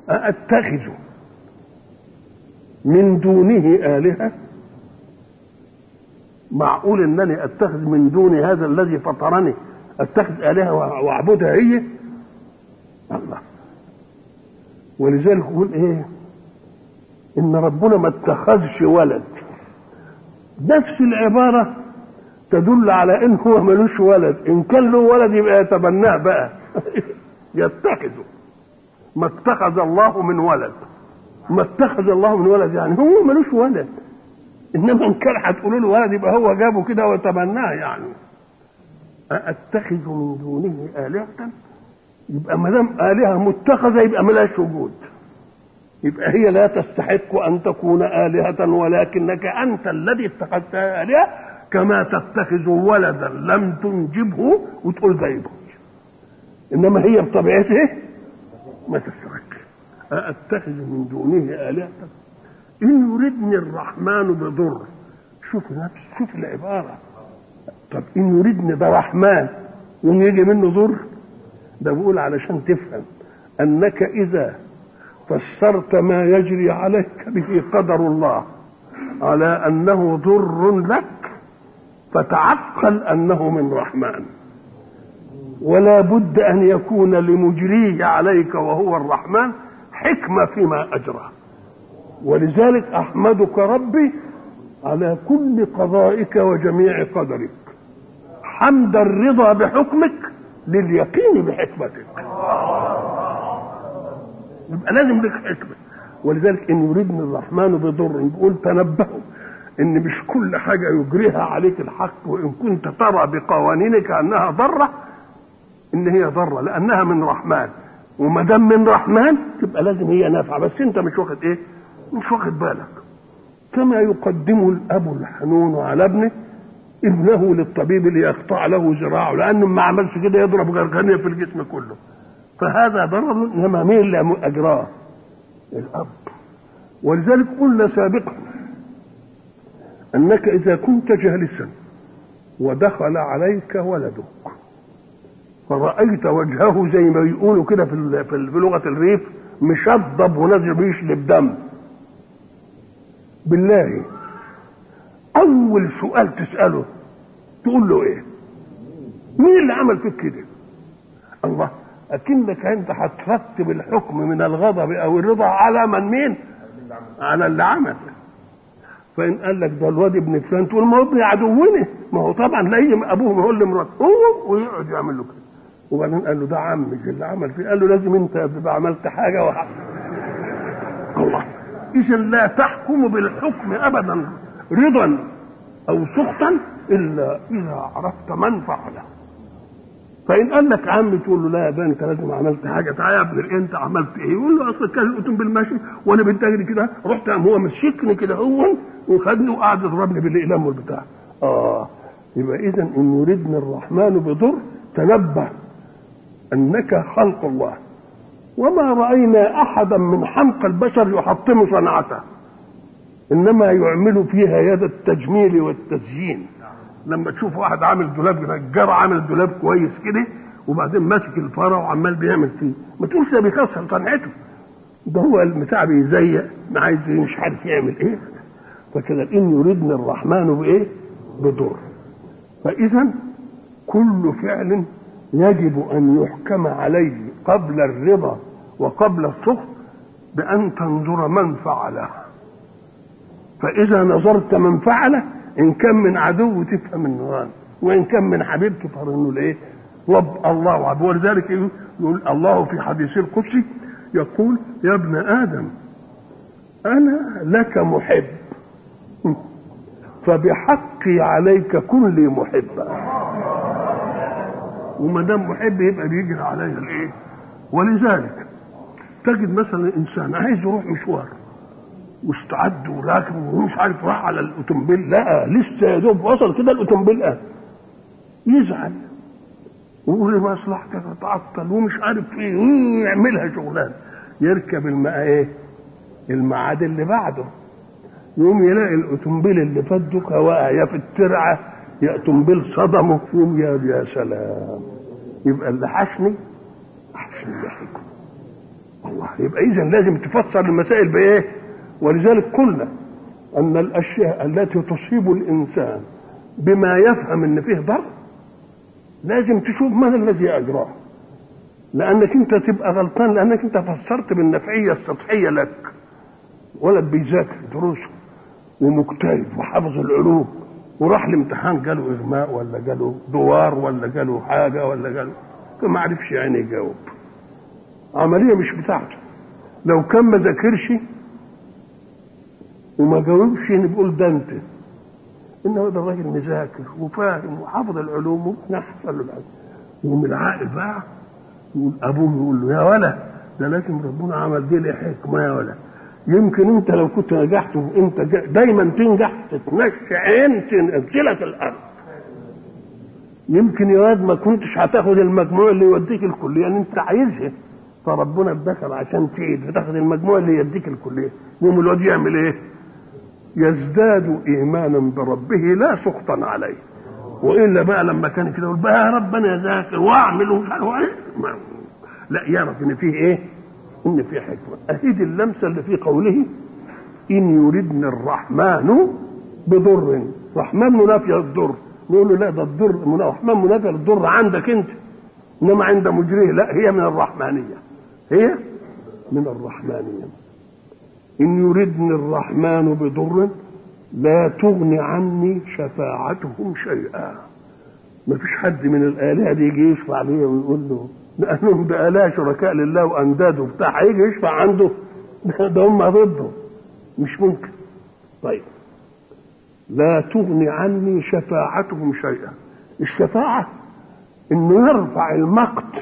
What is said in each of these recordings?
أأتخذ من دونه آلهة معقول أنني أتخذ من دون هذا الذي فطرني أتخذ آلهة وأعبدها هي الله ولذلك يقول إيه إن ربنا ما اتخذش ولد نفس العبارة تدل على إن هو ملوش ولد إن كان له ولد يبقى يتبناه بقى يتخذه ما اتخذ الله من ولد ما اتخذ الله من ولد يعني هو ملوش ولد انما ان كان هتقولوا له ولد يبقى هو جابه كده وتبناه يعني أأتخذ من دونه آلهة يبقى ما دام آلهة متخذة يبقى ملهاش وجود يبقى هي لا تستحق أن تكون آلهة ولكنك أنت الذي اتخذتها آلهة كما تتخذ ولدا لم تنجبه وتقول جايبه إنما هي بطبيعته ما تستحق أأتخذ من دونه آلهة إن يردني الرحمن بضر شوف نفس شوف العبارة طب إن يردني ده رحمن وإن يجي منه ضر ده بقول علشان تفهم أنك إذا فسرت ما يجري عليك به قدر الله على أنه ضر لك فتعقل أنه من رحمن ولا بد أن يكون لمجريه عليك وهو الرحمن حكمة فيما أجرى ولذلك أحمدك ربي على كل قضائك وجميع قدرك حمد الرضا بحكمك لليقين بحكمتك يبقى لازم لك حكمة ولذلك إن يريدني الرحمن بضر يقول تنبهوا إن مش كل حاجة يجريها عليك الحق وإن كنت ترى بقوانينك أنها ضرة إن هي ضرة لأنها من رحمن وما دام من رحمن تبقى لازم هي نافعة بس أنت مش واخد إيه؟ مش واخد بالك كما يقدم الأب الحنون على ابنه ابنه للطبيب ليقطع له ذراعه لأنه ما عملش كده يضرب غرغنية في الجسم كله فهذا ضرر انما مين اللي اجراه؟ الاب ولذلك قلنا سابقا انك اذا كنت جالسا ودخل عليك ولدك فرأيت وجهه زي ما بيقولوا كده في في لغة الريف مشضب ونازل بيشلب دم بالله أول سؤال تسأله تقول له إيه؟ مين اللي عمل فيك كده؟ الله اكنك انت هترتب الحكم من الغضب او الرضا على من مين على اللي عمل فان قال لك ده الواد ابن فلان تقول ما هو ابن عدونا ما هو طبعا لا يجي ابوه ما هو اللي مرات هو ويقعد يعمل له كده وبعدين قال له ده عمك اللي عمل فيه قال له لازم انت تبقى عملت حاجه وحق. الله اذا لا تحكم بالحكم ابدا رضا او سخطا الا اذا عرفت من فعله فان قال لك عم تقول له لا يا بني انت لازم عملت حاجه تعالى يا ابني انت عملت ايه؟ يقول له اصل كان الاتوم بالماشي وانا بنتجري كده رحت قام هو مسكني كده هو وخدني وقعد يضربني بالاقلام والبتاع. اه يبقى اذا ان يردني الرحمن بضر تنبه انك خلق الله وما راينا احدا من حمق البشر يحطم صنعته انما يعمل فيها يد التجميل والتزيين لما تشوف واحد عامل دولاب نجار عامل دولاب كويس كده وبعدين ماسك الفاره وعمال بيعمل فيه ما تقولش ده بيكسر صنعته ده هو البتاع بيزيق ما عايز مش عارف يعمل ايه فكده ان يريدنا الرحمن بايه بضر فاذا كل فعل يجب ان يحكم عليه قبل الرضا وقبل السخط بان تنظر من فعله فاذا نظرت من فعله ان كان من عدو تفهم انه غالب وان كان من حبيب تفهم انه الايه رب الله عبد ولذلك يقول الله في حديث القدسي يقول يا ابن ادم انا لك محب فبحقي عليك كن لي محبا وما دام محب يبقى بيجري عليا الايه ولذلك تجد مثلا انسان عايز يروح مشوار واستعد وراكب ومش عارف راح على الاوتومبيل لا لسه يا دوب وصل كده الاوتومبيل قام يزعل ويقول لي مصلحتك تعطل ومش عارف ايه ويعملها شغلانه يركب الماء ايه الميعاد اللي بعده يقوم يلاقي الاوتومبيل اللي فات واقع يا في الترعه يا اوتومبيل صدمه يقوم يا يا سلام يبقى اللي حشني حشني بحكمه الله يبقى اذا لازم تفسر المسائل بايه ولذلك قلنا ان الاشياء التي تصيب الانسان بما يفهم ان فيه ضر لازم تشوف من الذي اجراه لانك انت تبقى غلطان لانك انت فسرت بالنفعيه السطحيه لك ولد بيذاكر دروسه ومجتهد وحافظ العلوم وراح الامتحان جاله اغماء ولا جاله دوار ولا جاله حاجه ولا جاله ما عرفش يعني يجاوب عمليه مش بتاعته لو كان ما ذاكرش وما جاوبش نقول ده انت انه ده الراجل مذاكر وفاهم وحافظ العلوم وممكن يحصل له العلم يقوم العاقل بقى يقول ابوه يقول له يا ولا ده لازم ربنا عمل دي لي حكمه يا ولا يمكن انت لو كنت نجحت وانت دايما تنجح تتمشى عين تنزلك الارض يمكن يا واد ما كنتش هتاخد المجموع اللي يوديك الكليه اللي انت عايزها فربنا اتدخل عشان تعيد فتاخد المجموع اللي يديك الكليه يقوم الواد يعمل ايه؟ يزداد ايمانا بربه لا سخطا عليه والا بقى لما كان كده يقول بقى يا رب انا ذاكر واعمل ومش عارف ايه لا يعرف ان فيه ايه؟ ان فيه حكمه اهيد اللمسه اللي في قوله ان يردني الرحمن بضر رحمن منافيه الضر نقول له لا ده الضر الرحمن منافيه للضر عندك انت انما عند مجريه لا هي من الرحمانيه هي من الرحمانيه ان يردني الرحمن بضر لا تغني عني شفاعتهم شيئا ما فيش حد من الالهه دي يجي يشفع ليه ويقول له لانهم بآلهة شركاء لله وانداد وبتاع هيجي يشفع عنده ده هم ضده مش ممكن طيب لا تغني عني شفاعتهم شيئا الشفاعة انه يرفع المقت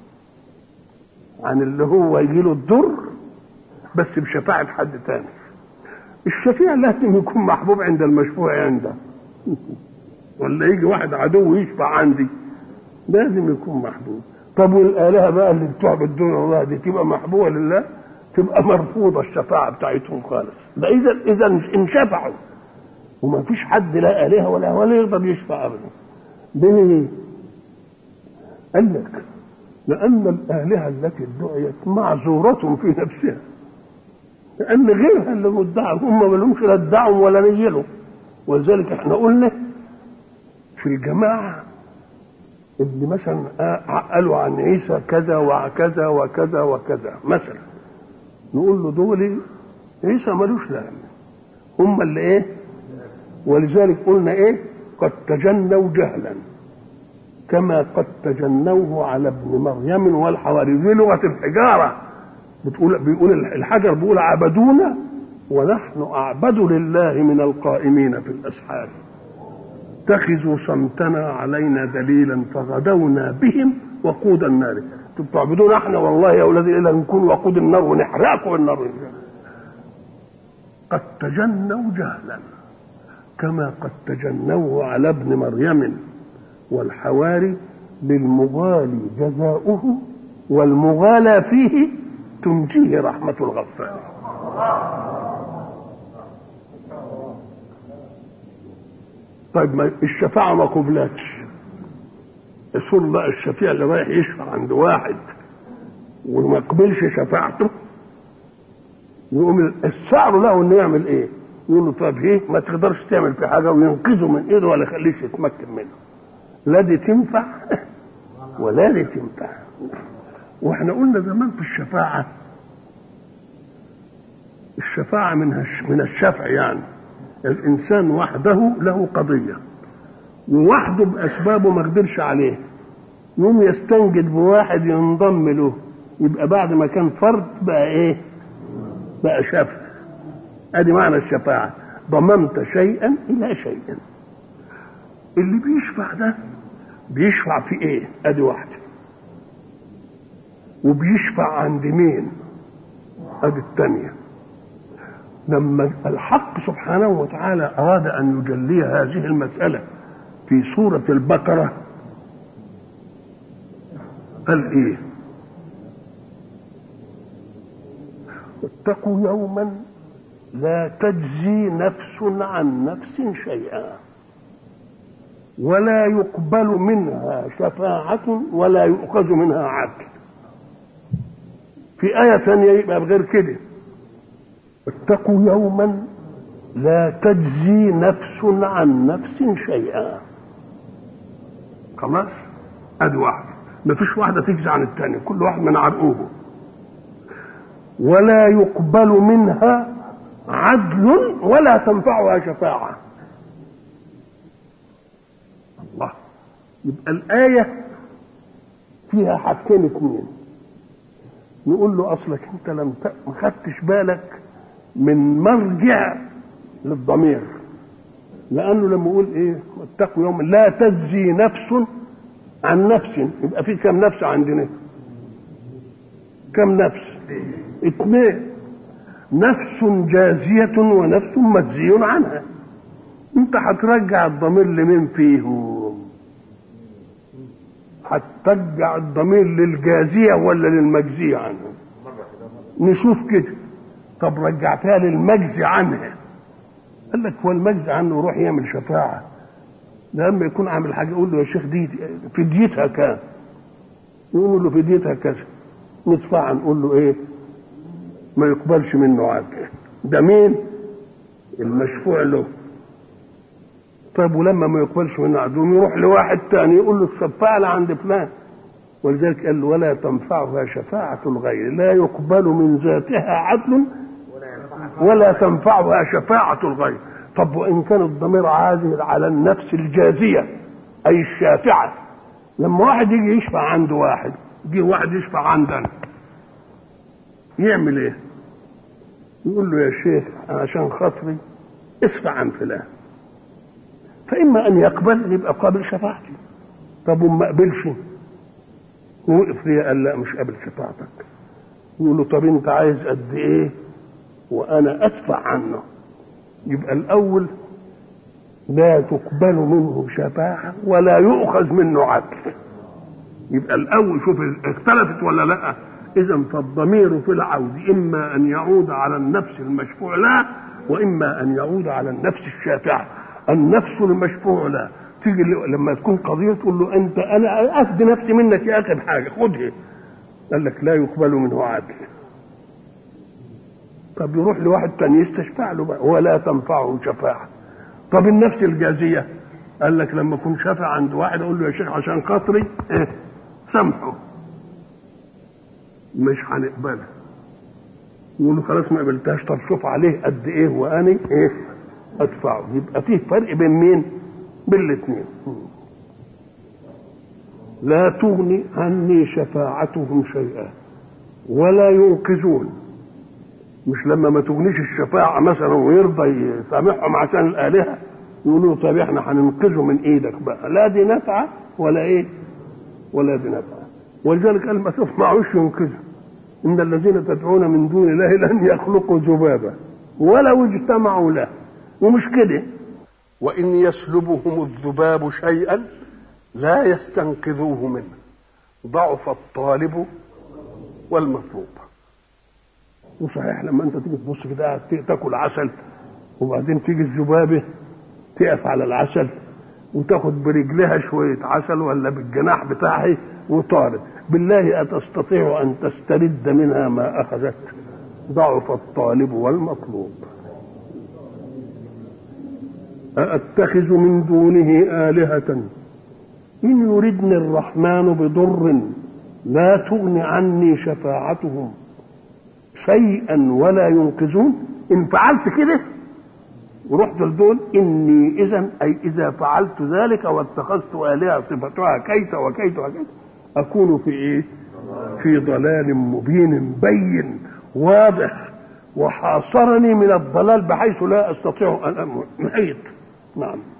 عن اللي هو يجي له الضر بس بشفاعة حد تاني الشفيع لازم يكون محبوب عند المشفوع عنده ولا يجي واحد عدو يشفع عندي لازم يكون محبوب طب والآلهة بقى اللي بتعبد دون الله دي تبقى محبوبة لله تبقى مرفوضة الشفاعة بتاعتهم خالص ده إذا إذا انشفعوا وما فيش حد لا آلهة ولا ولا يقدر يشفع أبدا ليه؟ قال لك لأن الآلهة التي ادعيت معذورة في نفسها لأن غيرها اللي مدعى هم ما لهمش لا ادعوا ولا نيلوا ولذلك احنا قلنا في الجماعة اللي مثلا قالوا عن عيسى كذا وكذا وكذا وكذا مثلا نقول له دول عيسى ملوش لازمه هم اللي ايه ولذلك قلنا ايه قد تجنوا جهلا كما قد تجنوه على ابن مريم والحواري دي لغه الحجاره بتقول بيقول الحجر بيقول عبدونا ونحن اعبد لله من القائمين في الاسحار اتخذوا صمتنا علينا دليلا فغدونا بهم وقود النار انتم بتعبدون احنا والله يا اولادي الا نكون وقود النار ونحرقكم بالنار قد تجنوا جهلا كما قد تجنوه على ابن مريم والحواري للمغالي جزاؤه والمغالى فيه تنجيه رحمة الغفار طيب ما الشفاعة ما قبلتش يصير بقى الشفيع اللي رايح يشفع عند واحد وما قبلش شفاعته يقوم السعر له انه يعمل ايه؟ يقول له طب ايه ما تقدرش تعمل في حاجه وينقذه من ايده ولا يخليش يتمكن منه لا دي تنفع ولا دي تنفع واحنا قلنا زمان في الشفاعه الشفاعه من من الشفع يعني الانسان وحده له قضيه ووحده باسبابه ما قدرش عليه يقوم يستنجد بواحد ينضم له يبقى بعد ما كان فرد بقى ايه بقى شفع ادي معنى الشفاعه ضممت شيئا الى شيء اللي بيشفع ده بيشفع في ايه ادي واحده وبيشفع عند مين ادي الثانيه لما الحق سبحانه وتعالى اراد ان يجلي هذه المساله في سوره البقره قال ايه واتقوا يوما لا تجزي نفس عن نفس شيئا ولا يقبل منها شفاعة ولا يؤخذ منها عدل في آية ثانية يبقى بغير كده اتقوا يوما لا تجزي نفس عن نفس شيئا خلاص ادي واحدة مفيش واحدة تجزي عن الثانية كل واحد من عرقوه ولا يقبل منها عدل ولا تنفعها شفاعة الله يبقى الآية فيها حاجتين اتنين نقول له أصلك أنت لم ما خدتش بالك من مرجع للضمير لأنه لما يقول إيه اتقوا يوم لا تجزي نفس عن نفس يبقى في كم نفس عندنا كم نفس اثنين نفس جازية ونفس مجزي عنها انت هترجع الضمير لمين فيهم هترجع الضمير للجازية ولا للمجزية عنها نشوف كده طب رجعتها للمجزي عنها قال لك هو المجزي عنه يروح يعمل شفاعة لما يكون عامل حاجة يقول له يا شيخ دي فديتها كام يقول له فديتها كذا ندفع نقول له ايه ما يقبلش منه عدل ده مين المشفوع له طيب ولما ما يقبلش منه عدل يروح لواحد تاني يقول له الشفاعة عند فلان ولذلك قال له ولا تنفعها شفاعة الغير لا يقبل من ذاتها عدل ولا تنفعها شفاعة الغير طب وإن كان الضمير عازل على النفس الجازية أي الشافعة لما واحد يجي يشفع عند واحد يجي واحد يشفع عندنا يعمل ايه يقول له يا شيخ عشان خاطري اسفع عن فلان فإما أن يقبل يبقى قابل شفاعتي طب وما قبلش وقف لي قال لا مش قابل شفاعتك يقول له طب انت عايز قد ايه وانا ادفع عنه يبقى الاول لا تقبل منه شفاعة ولا يؤخذ منه عدل يبقى الاول شوف اختلفت ولا لا اذا فالضمير في العود اما ان يعود على النفس المشفوع له واما ان يعود على النفس الشافعه النفس المشفوع له تيجي لما تكون قضيه تقول له انت انا افدي نفسي منك يا اخي بحاجه خدها قال لك لا يقبل منه عدل طب يروح لواحد تاني يستشفع له بقى ولا تنفعه شفاعه طب النفس الجازيه قال لك لما اكون شافع عند واحد اقول له يا شيخ عشان خاطري إيه سامحه مش هنقبلها يقول له خلاص ما قبلتهاش طب شوف عليه قد ايه واني ايه ادفعه يبقى فيه فرق بين مين بين الاثنين لا تغني عني شفاعتهم شيئا ولا ينقذون مش لما ما تغنيش الشفاعة مثلا ويرضى يسامحهم عشان الآلهة يقولوا طب احنا هننقذه من ايدك بقى لا دي نفعة ولا ايه ولا دي نفعة ولذلك قال ما تسمعوش ينقذه ان الذين تدعون من دون الله لن يخلقوا ذبابا ولو اجتمعوا له ومش كده وان يسلبهم الذباب شيئا لا يستنقذوه منه ضعف الطالب والمطلوب وصحيح لما انت تيجي تبص كده تاكل عسل وبعدين تيجي الذبابه تقف على العسل وتاخد برجلها شويه عسل ولا بالجناح بتاعها وطارت بالله أتستطيع أن تسترد منها ما أخذت ضعف الطالب والمطلوب أأتخذ من دونه آلهة إن يردني الرحمن بضر لا تغن عني شفاعتهم شيئا ولا ينقذون إن فعلت كده ورحت لدول إني إذا أي إذا فعلت ذلك واتخذت آلهة صفتها كيت وكيت وكيت أكون في إيه؟ في ضلال مبين بين واضح وحاصرني من الضلال بحيث لا أستطيع أن محيط نعم